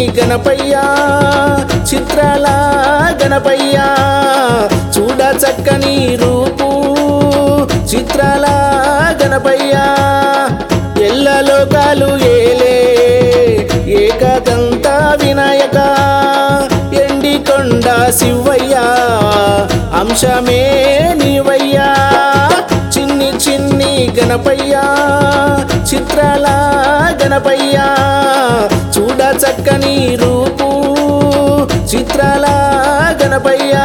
గణపయ్యా చిత్రాల గణపయ్యా చూడ చక్కని రూపు చిత్రాల గణపయ్యా ఎల్ల లోకాలు ఏలే ఏకదంత వినాయక ఎండికొండ శివయ్యా అంశమే నీవయ్యా చిన్ని చిన్ని గణపయ్యా చిత్రాల గణపయ్యా చూడ చక్కని రూపు చిత్రాల గణపయ్యా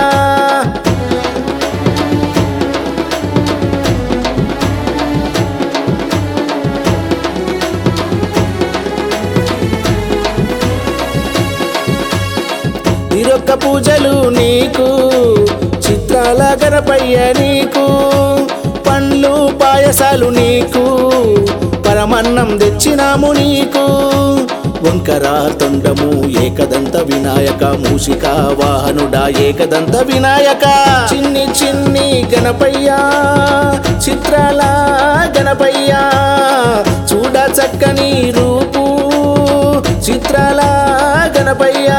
నిరొక్క పూజలు నీకు చిత్రాల గణపయ్య నీకు పండ్లు పాయసాలు నీకు పరమన్నం తెచ్చినాము నీకు వంకర తొండము ఏకదంత వినాయక మూషిక వాహనుడా ఏకదంత వినాయక చిన్ని చిన్ని గణపయ్యా చిత్రాల గణపయ్యా చూడ చక్కని రూపు చిత్రాల గణపయ్యా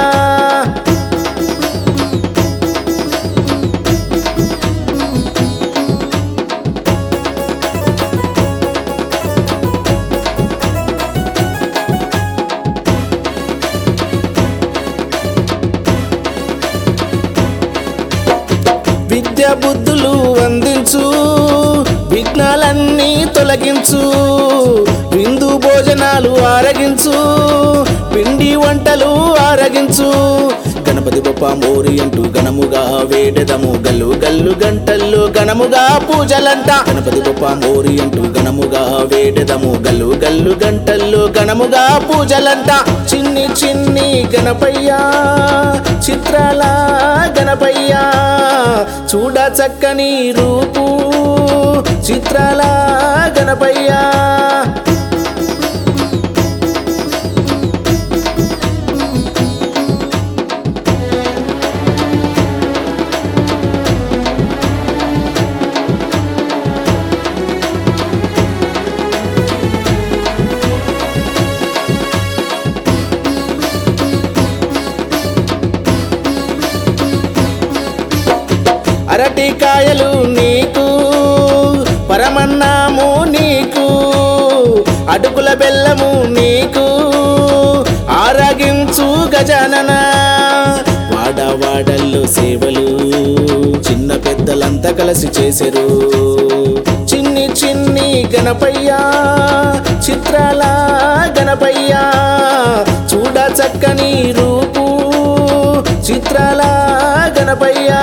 విద్య బుద్ధులు అందించు విఘ్నాలన్నీ తొలగించు విందు భోజనాలు ఆరగించు పిండి వంటలు ఆరగించు గణపతి బొప్ప మోరి అంటూ గణముగా వేడెదము గల్లు గల్లు గంటల్లో గణముగా పూజలంట గణపతి బొప్ప మోరి అంటూ గణముగా వేడెదము గల్లు గల్లు గంటల్లో గణముగా పూజలంట చిన్ని చిన్ని గణపయ్యా చిత్రాల గణపయ్యా చూడ చక్కని రూపు చిత్రాల గణపయ్యా అరటికాయలు నీకు పరమన్నాము నీకు అటుకుల బెల్లము నీకు ఆరగించు గజానన వాడవాడల్లో సేవలు చిన్న పెద్దలంతా కలిసి చేసెరు చిన్ని చిన్ని గణపయ్యా చిత్రాల గణపయ్యా చూడ చక్కని రూపు చిత్రాల గణపయ్యా